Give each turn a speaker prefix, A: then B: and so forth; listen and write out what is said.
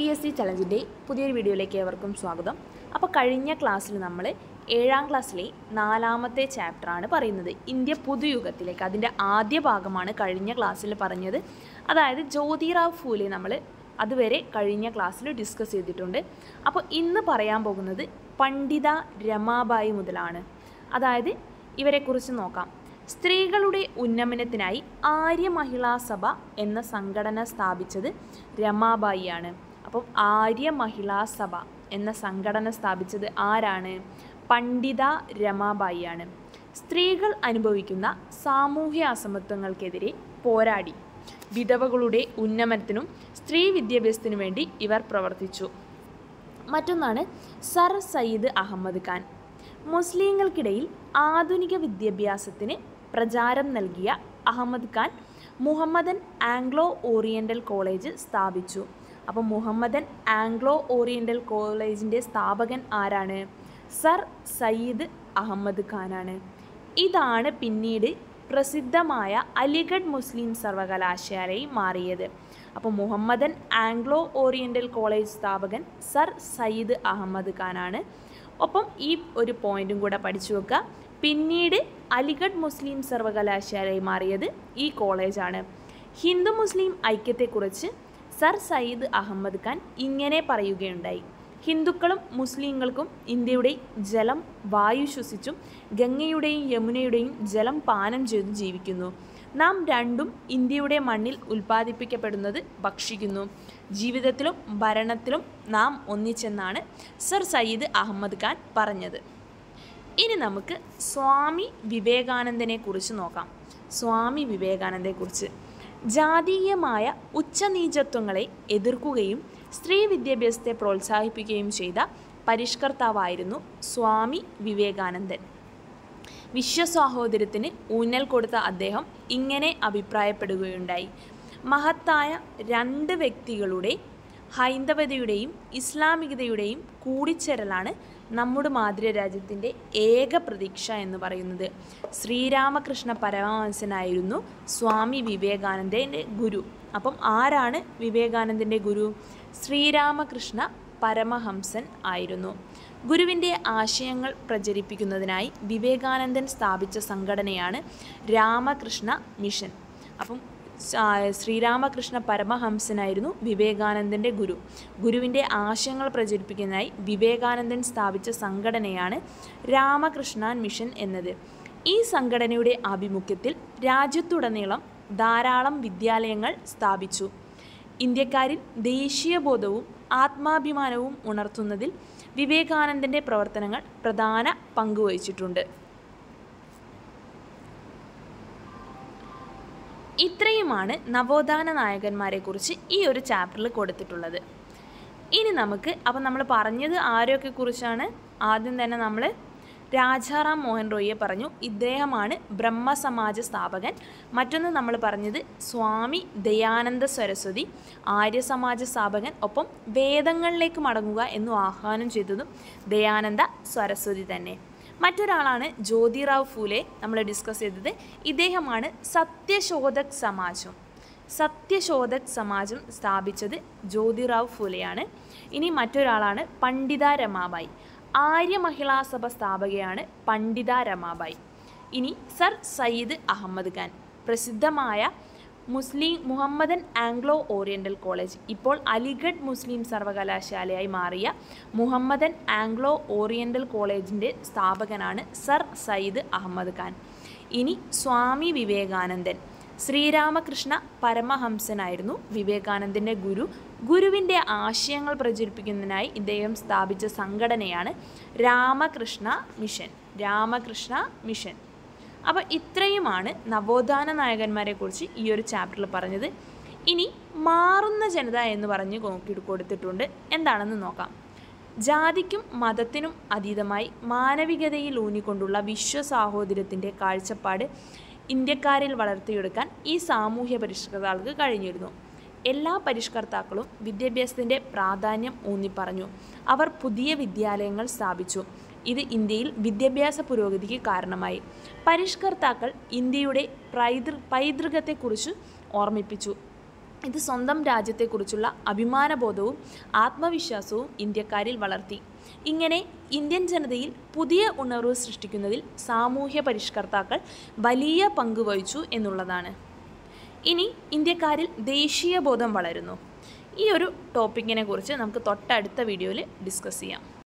A: P S C ചലഞ്ചിൻ്റെ പുതിയൊരു വീഡിയോയിലേക്ക് ഏവർക്കും സ്വാഗതം അപ്പോൾ കഴിഞ്ഞ ക്ലാസ്സിൽ നമ്മൾ ഏഴാം ക്ലാസ്സിലെ നാലാമത്തെ ചാപ്റ്ററാണ് പറയുന്നത് ഇന്ത്യ പുതുയുഗത്തിലേക്ക് അതിൻ്റെ ആദ്യ ഭാഗമാണ് കഴിഞ്ഞ ക്ലാസ്സിൽ പറഞ്ഞത് അതായത് ജ്യോതിറാവ് ഫൂലെ നമ്മൾ അതുവരെ കഴിഞ്ഞ ക്ലാസ്സിൽ ഡിസ്കസ് ചെയ്തിട്ടുണ്ട് അപ്പോൾ ഇന്ന് പറയാൻ പോകുന്നത് പണ്ഡിത രമാബായി മുതലാണ് അതായത് ഇവരെക്കുറിച്ച് നോക്കാം സ്ത്രീകളുടെ ഉന്നമനത്തിനായി ആര്യ മഹിളാ സഭ എന്ന സംഘടന സ്ഥാപിച്ചത് രമാബായിയാണ് അപ്പം ആര്യ മഹിളാ സഭ എന്ന സംഘടന സ്ഥാപിച്ചത് ആരാണ് പണ്ഡിത രമാബായിയാണ് സ്ത്രീകൾ അനുഭവിക്കുന്ന സാമൂഹ്യ അസമത്വങ്ങൾക്കെതിരെ പോരാടി വിധവകളുടെ ഉന്നമനത്തിനും സ്ത്രീ വിദ്യാഭ്യാസത്തിനു വേണ്ടി ഇവർ പ്രവർത്തിച്ചു മറ്റൊന്നാണ് സർ സയ്യിദ് അഹമ്മദ് ഖാൻ മുസ്ലിങ്ങൾക്കിടയിൽ ആധുനിക വിദ്യാഭ്യാസത്തിന് പ്രചാരം നൽകിയ Ahmed Khan Mohammedan Anglo Oriental college സ്ഥാപിച്ചു അപ്പോൾ മുഹമ്മദൻ ആംഗ്ലോ ഓറിയൻ്റൽ കോളേജിൻ്റെ സ്ഥാപകൻ ആരാണ് സർ സയ്യിദ് അഹമ്മദ് ഖാനാണ് ഇതാണ് പിന്നീട് പ്രസിദ്ധമായ അലിഗഡ് മുസ്ലിം സർവകലാശാലയായി മാറിയത് അപ്പോൾ മുഹമ്മദൻ ആംഗ്ലോ ഓറിയൻ്റൽ കോളേജ് സ്ഥാപകൻ സർ സയ്യിദ് അഹമ്മദ് ഖാനാണ് ഒപ്പം ഈ ഒരു പോയിന്റും കൂടെ പഠിച്ചു വെക്കുക പിന്നീട് അലിഗഡ് മുസ്ലിം സർവകലാശാലയായി മാറിയത് ഈ കോളേജാണ് ഹിന്ദു മുസ്ലിം ഐക്യത്തെക്കുറിച്ച് സർ സയ്യിദ് അഹമ്മദ് ഖാൻ ഇങ്ങനെ പറയുകയുണ്ടായി ഹിന്ദുക്കളും മുസ്ലിങ്ങൾക്കും ഇന്ത്യയുടെ ജലം വായു ശ്വസിച്ചും ഗംഗയുടെയും യമുനയുടെയും ജലം പാനം ചെയ്തും ജീവിക്കുന്നു നാം രണ്ടും ഇന്ത്യയുടെ മണ്ണിൽ ഉൽപ്പാദിപ്പിക്കപ്പെടുന്നത് ഭക്ഷിക്കുന്നു ജീവിതത്തിലും ഭരണത്തിലും നാം ഒന്നിച്ചെന്നാണ് സർ സയ്യിദ് അഹമ്മദ് ഖാൻ പറഞ്ഞത് ഇനി നമുക്ക് സ്വാമി വിവേകാനന്ദനെ കുറിച്ച് നോക്കാം സ്വാമി വിവേകാനന്ദയെക്കുറിച്ച് ജാതീയമായ ഉച്ചനീചത്വങ്ങളെ എതിർക്കുകയും സ്ത്രീ വിദ്യാഭ്യാസത്തെ പ്രോത്സാഹിപ്പിക്കുകയും ചെയ്ത പരിഷ്കർത്താവായിരുന്നു സ്വാമി വിവേകാനന്ദൻ വിശ്വസാഹോദര്യത്തിന് ഊന്നൽ കൊടുത്ത അദ്ദേഹം ഇങ്ങനെ അഭിപ്രായപ്പെടുകയുണ്ടായി മഹത്തായ രണ്ട് വ്യക്തികളുടെ ഹൈന്ദവതയുടെയും ഇസ്ലാമികതയുടെയും കൂടിച്ചേരലാണ് നമ്മുടെ മാതൃരാജ്യത്തിൻ്റെ ഏക പ്രതീക്ഷ എന്ന് പറയുന്നത് ശ്രീരാമകൃഷ്ണ പരമഹംസനായിരുന്നു സ്വാമി വിവേകാനന്ദൻ്റെ ഗുരു അപ്പം ആരാണ് വിവേകാനന്ദൻ്റെ ഗുരു ശ്രീരാമകൃഷ്ണ പരമഹംസൻ ആയിരുന്നു ഗുരുവിൻ്റെ ആശയങ്ങൾ പ്രചരിപ്പിക്കുന്നതിനായി വിവേകാനന്ദൻ സ്ഥാപിച്ച സംഘടനയാണ് രാമകൃഷ്ണ മിഷൻ അപ്പം ശ്രീരാമകൃഷ്ണ പരമഹംസനായിരുന്നു വിവേകാനന്ദൻ്റെ ഗുരു ഗുരുവിൻ്റെ ആശയങ്ങൾ പ്രചരിപ്പിക്കുന്നതിനായി വിവേകാനന്ദൻ സ്ഥാപിച്ച സംഘടനയാണ് രാമകൃഷ്ണ മിഷൻ എന്നത് ഈ സംഘടനയുടെ ആഭിമുഖ്യത്തിൽ രാജ്യത്തുടനീളം ധാരാളം വിദ്യാലയങ്ങൾ സ്ഥാപിച്ചു ഇന്ത്യക്കാരിൽ ദേശീയബോധവും ആത്മാഭിമാനവും ഉണർത്തുന്നതിൽ വിവേകാനന്ദൻ്റെ പ്രവർത്തനങ്ങൾ പ്രധാന പങ്കുവഹിച്ചിട്ടുണ്ട് ഇത്രയുമാണ് നവോത്ഥാന നായകന്മാരെക്കുറിച്ച് ഈ ഒരു ചാപ്റ്ററിൽ കൊടുത്തിട്ടുള്ളത് ഇനി നമുക്ക് അപ്പം നമ്മൾ പറഞ്ഞത് ആരെയൊക്കെ കുറിച്ചാണ് ആദ്യം തന്നെ നമ്മൾ രാജാറാം മോഹൻ റോയിയെ പറഞ്ഞു ഇദ്ദേഹമാണ് ബ്രഹ്മസമാജ സ്ഥാപകൻ മറ്റൊന്ന് നമ്മൾ പറഞ്ഞത് സ്വാമി ദയാനന്ദ സരസ്വതി ആര്യസമാജ സ്ഥാപകൻ ഒപ്പം വേദങ്ങളിലേക്ക് മടങ്ങുക എന്നു ആഹ്വാനം ചെയ്തതും ദയാനന്ദ സരസ്വതി തന്നെ മറ്റൊരാളാണ് ജ്യോതിറാവ് ഫൂലെ നമ്മൾ ഡിസ്കസ് ചെയ്തത് ഇദ്ദേഹമാണ് സത്യശോധക് സമാജം സത്യശോധക് സമാജം സ്ഥാപിച്ചത് ജ്യോതിറാവ് ഫൂലെയാണ് ഇനി മറ്റൊരാളാണ് പണ്ഡിത രമാബായി ആര്യ മഹിളാ സഭ സ്ഥാപകയാണ് പണ്ഡിത രമാബായി ഇനി സർ സയ്യിദ് അഹമ്മദ് ഖാൻ പ്രസിദ്ധമായ മുസ്ലിം മുഹമ്മദൻ ആംഗ്ലോ ഓറിയൻ്റൽ കോളേജ് ഇപ്പോൾ അലിഗഡ് മുസ്ലിം സർവകലാശാലയായി മാറിയ മുഹമ്മദൻ ആംഗ്ലോ ഓറിയൻ്റൽ കോളേജിൻ്റെ സ്ഥാപകനാണ് സർ സയ്യിദ് അഹമ്മദ് ഖാൻ ഇനി സ്വാമി വിവേകാനന്ദൻ ശ്രീരാമകൃഷ്ണ പരമഹംസനായിരുന്നു വിവേകാനന്ദൻ്റെ ഗുരു ഗുരുവിൻ്റെ ആശയങ്ങൾ പ്രചരിപ്പിക്കുന്നതിനായി ഇദ്ദേഹം സ്ഥാപിച്ച സംഘടനയാണ് രാമകൃഷ്ണ മിഷൻ രാമകൃഷ്ണ മിഷൻ അപ്പോൾ ഇത്രയുമാണ് നവോത്ഥാന നായകന്മാരെക്കുറിച്ച് ഈ ഒരു ചാപ്റ്ററിൽ പറഞ്ഞത് ഇനി മാറുന്ന ജനത എന്ന് പറഞ്ഞ് നോക്കി കൊടുത്തിട്ടുണ്ട് എന്താണെന്ന് നോക്കാം ജാതിക്കും മതത്തിനും അതീതമായി മാനവികതയിൽ ഊന്നിക്കൊണ്ടുള്ള വിശ്വസാഹോദര്യത്തിൻ്റെ കാഴ്ചപ്പാട് ഇന്ത്യക്കാരിൽ വളർത്തിയെടുക്കാൻ ഈ സാമൂഹ്യ പരിഷ്കർത്താക്കൾക്ക് കഴിഞ്ഞിരുന്നു എല്ലാ പരിഷ്കർത്താക്കളും വിദ്യാഭ്യാസത്തിൻ്റെ പ്രാധാന്യം ഊന്നിപ്പറഞ്ഞു അവർ പുതിയ വിദ്യാലയങ്ങൾ സ്ഥാപിച്ചു ഇത് ഇന്ത്യയിൽ വിദ്യാഭ്യാസ പുരോഗതിക്ക് കാരണമായി പരിഷ്കർത്താക്കൾ ഇന്ത്യയുടെ പൈതൃ പൈതൃകത്തെക്കുറിച്ച് ഓർമ്മിപ്പിച്ചു ഇത് സ്വന്തം രാജ്യത്തെക്കുറിച്ചുള്ള അഭിമാനബോധവും ആത്മവിശ്വാസവും ഇന്ത്യക്കാരിൽ വളർത്തി ഇങ്ങനെ ഇന്ത്യൻ ജനതയിൽ പുതിയ ഉണർവ് സൃഷ്ടിക്കുന്നതിൽ സാമൂഹ്യ പരിഷ്കർത്താക്കൾ വലിയ പങ്ക് വഹിച്ചു എന്നുള്ളതാണ് ഇനി ഇന്ത്യക്കാരിൽ ദേശീയ ബോധം വളരുന്നു ഈ ഒരു ടോപ്പിക്കിനെ കുറിച്ച് നമുക്ക് തൊട്ടടുത്ത വീഡിയോയിൽ ഡിസ്കസ് ചെയ്യാം